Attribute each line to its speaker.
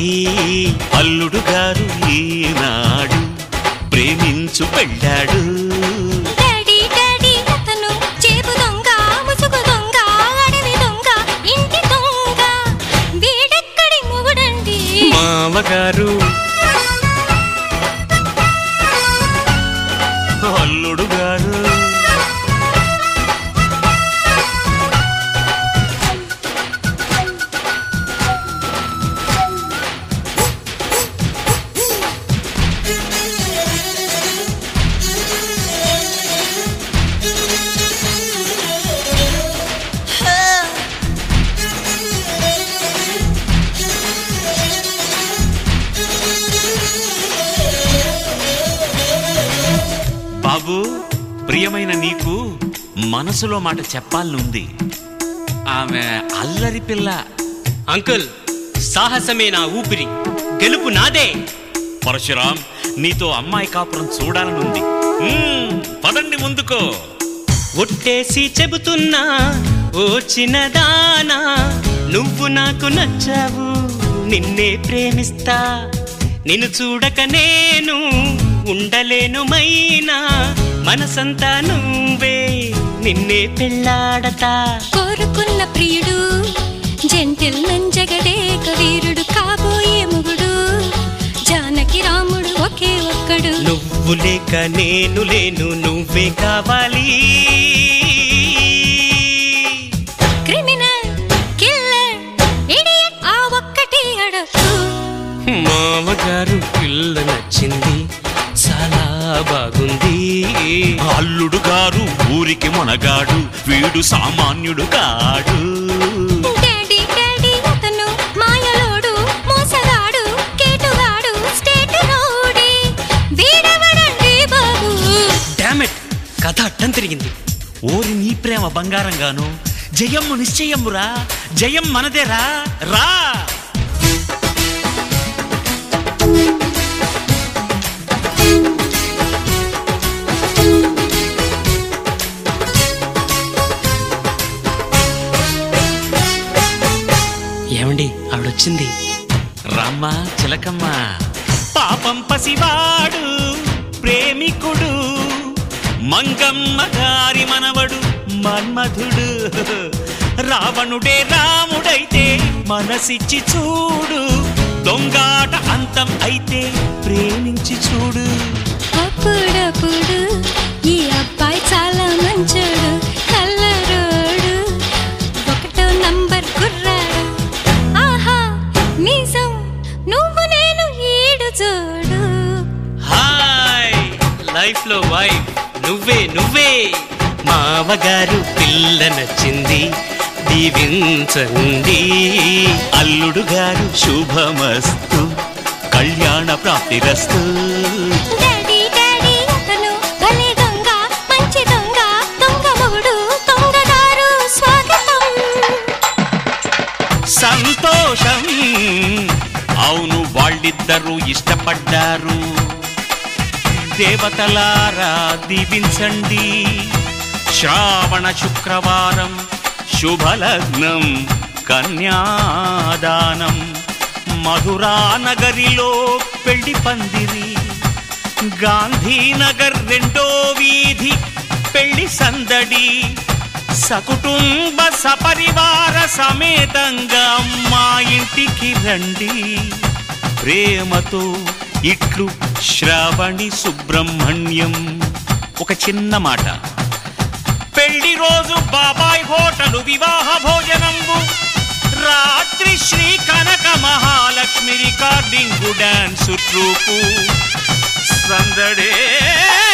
Speaker 1: అల్లుడు గారు ఈనాడు ప్రేమించు పెళ్ళాడు
Speaker 2: డాడీ డాడీ అతను చేపు దొంగ ముసుగు దొంగ అడవి దొంగ ఇంటి దొంగ వీడెక్కడి మొగుడండి
Speaker 1: మామగారు అల్లుడు గారు బాబు ప్రియమైన నీకు మనసులో మాట చెప్పాలనుంది ఆమె అల్లరి పిల్ల
Speaker 3: అంకుల్ సాహసమే నా ఊపిరి గెలుపు నాదే
Speaker 1: పరశురాం నీతో అమ్మాయి కాపురం చూడాలనుంది మ్మ్, పదండి ముందుకో
Speaker 3: ఒట్టేసి చెబుతున్నా ఓ చిన్నదానా నువ్వు నాకు నచ్చావు నిన్నే ప్రేమిస్తా నిన్ను చూడక నేను ఉండలేను మైనా మనసంతా నువ్వే నిన్నే పెళ్ళాడతా
Speaker 2: కోరుకున్న ప్రియుడు జంటిల్ నంజగదేక వీరుడు కాబోయే మొగుడు జానకి రాముడు ఒకే ఒక్కడు
Speaker 3: నువ్వు లేక నేను లేను నువ్వే కావాలి
Speaker 2: క్రిమినల్ కిల్లర్ ఇడియట్ ఆ ఒక్కటి అడకు
Speaker 3: మామగారు పిల్ల నచ్చింది చాలా బాగుంది
Speaker 1: అల్లుడు గారు ఊరికి మొనగాడు వీడు సామాన్యుడు కాడు
Speaker 2: డాడీ డాడీ అతను మాయలోడు మోసగాడు కేటుగాడు స్టేట్ రోడీ వీడవడండి బాబు
Speaker 3: డామెట్ కథ అట్టం తిరిగింది
Speaker 1: ఓరి నీ ప్రేమ బంగారంగాను జయమ్ము నిశ్చయమ్మురా జయం మనదేరా రా
Speaker 3: ఏమండి ఆవిడొచ్చింది
Speaker 1: రామ్మ చిలకమ్మ పాపం పసివాడు ప్రేమికుడు మంగమ్మ గారి మనవడు మన్మధుడు రావణుడే రాముడైతే మనసిచ్చి చూడు దొంగాట అంతం అయితే ప్రేమించి చూడు
Speaker 2: అప్పుడప్పుడు ఈ అబ్బాయి చాలా మంచోడు కల్లరోడు ఒకటో నంబర్ కుర్రాడు ఆహా నిజం నువ్వు నేను ఈడు చూడు
Speaker 3: హాయ్ లైఫ్ లో వైఫ్ నువ్వే నువ్వే మామగారు పిల్ల నచ్చింది దీవించండి
Speaker 1: అల్లుడు గారు శుభమస్తు కళ్యాణ ప్రాప్తిరస్తు
Speaker 2: డాడీ డాడీ అతను భలే దొంగ మంచి దొంగ దొంగ మొగుడు దొంగగారు స్వాగతం
Speaker 1: సంతోషం అవును వాళ్ళిద్దరూ ఇష్టపడ్డారు దేవతలారా దీవించండి శ్రావణ శుక్రవారం శుభలగ్నం కన్యాదానం మధురా నగరిలో పెళ్లి పందిరి గాంధీనగర్ రెండో వీధి పెళ్లి సందడి సకుటుంబ సపరివార సమేతంగా అమ్మా ఇంటికి రండి ప్రేమతో ఇట్లు శ్రావణి సుబ్రహ్మణ్యం ఒక చిన్న మాట పెళ్లి రోజు బాబాయ్ హోటలు వివాహ భోజనంబు రాత్రి Sri Kanaka Mahalakshmi recording dance troupe సందడే